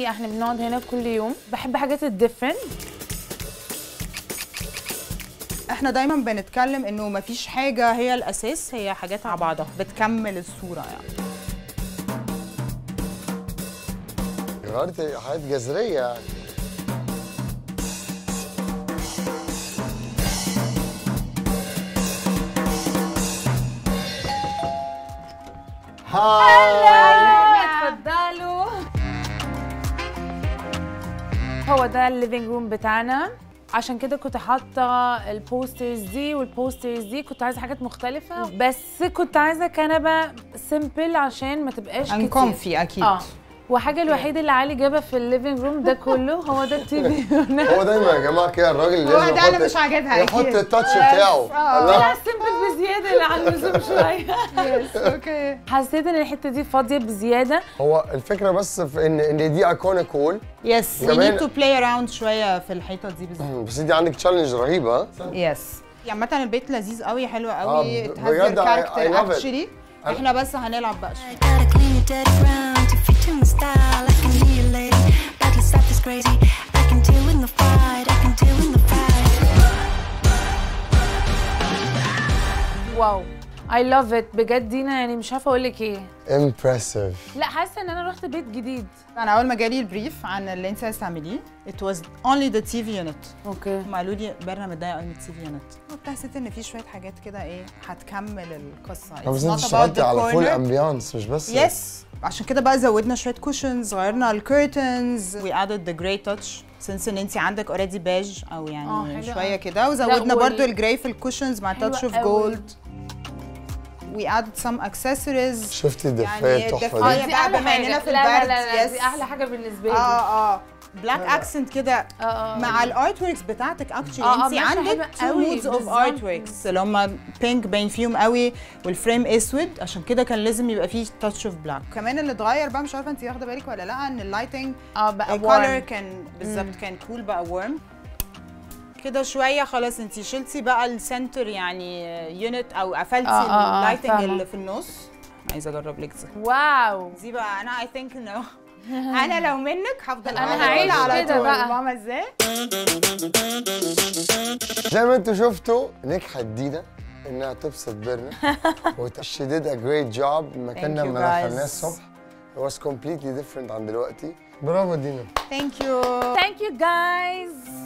قوي احنا بنقعد هنا كل يوم بحب حاجات الديفرنت احنا دايما بنتكلم انه مفيش حاجه هي الاساس هي حاجات مع بعضها بتكمل الصوره يعني غيرت حاجات جذريه يعني هاي اتفضلوا هو ده الليفينج روم بتاعنا عشان كده كنت حاطه البوسترز دي والبوسترز دي كنت عايزه حاجات مختلفه بس كنت عايزه كنبه سيمبل عشان ما تبقاش كتير انكمفي اكيد اه وحاجه الوحيده اللي علي جابها في الليفينج روم ده كله هو ده التي في هو دايما يا جماعه كده الراجل اللي هو لازم ده اللي يحط- مش عاجبها يحط أكيد. التاتش بتاعه الله. لا سيمبل بزياده اللي على اللزوم شويه يس اوكي حسيت ان الحته دي فاضيه بزياده هو الفكره بس في ان ان دي ايكونيك وول يس وي كمان- نيد تو بلاي اراوند شويه في الحيطه دي بالذات بس انت عندك تشالنج رهيبه ها؟ يس عامة البيت لذيذ قوي حلو قوي آه، it has بجد your I- I character love it. actually احنا بس هنلعب بقى شوية. Gotta clean your dirty ground to fit in the style. I can hear you, lady. Battle stuff is crazy. I can deal in the fight. I can deal in the fight. واو اي لاف ات بجد دينا يعني مش عارفه اقول لك ايه امبرسيف لا حاسه ان انا رحت بيت جديد انا اول ما جالي البريف عن اللي انت عايز تعمليه it was only the TV unit اوكي هم قالوا لي برنا متضايقه قوي من التي في يونت وبتاع حسيت ان في شويه حاجات كده ايه هتكمل القصه طب It's بس انت not about اشتغلتي the على فول corner. امبيانس مش بس يس عشان كده بقى زودنا شويه كوشنز غيرنا الكيرتنز we added the gray touch since ان انت عندك already بيج او آه، يعني حلو شويه أوي. كده وزودنا وال- برضو الجراي في الكوشنز مع حلو touch of أوي. gold we added some accessories شفتي الدفايه يعني التحفه الدفاية دي دي بقى بما إننا في لا لا البرد، لا, لا يس. دي احلى حاجه بالنسبه لي اه اه بلاك اكسنت كده اه اه مع الارت وركس بتاعتك اكشلي آه، آه، انت ماشية عندك حلوة تو قوي، مودز اوف بالظبط. ارت وركس اللي هم بينك باين فيهم قوي والفريم اسود عشان كده كان لازم يبقى فيه تاتش اوف بلاك كمان اللي اتغير بقى مش عارفه انت واخده بالك ولا لا ان اللايتنج اه بقى الكولر warm. كان بالظبط كان كول بقى ورم كده شويه خلاص انت شلتي بقى السنتر يعني يونت او قفلتي آه، آه، آه، اللايتنج فاهمة. اللي في النص عايزه اجرب لك دي واو دي بقى انا اي ثينك انه انا لو منك هفضل أنا أعمل هعيش على كده طول. بقى. فاهمه ازاي؟ زي ما انتوا شفتوا نجحت دينا انها تبسط بيرنا وت- she did a great job المكان Thank you لما guys. دخلناه الصبح it was completely different عن دلوقتي برافو دينا ثانك يو ثانك يو جايز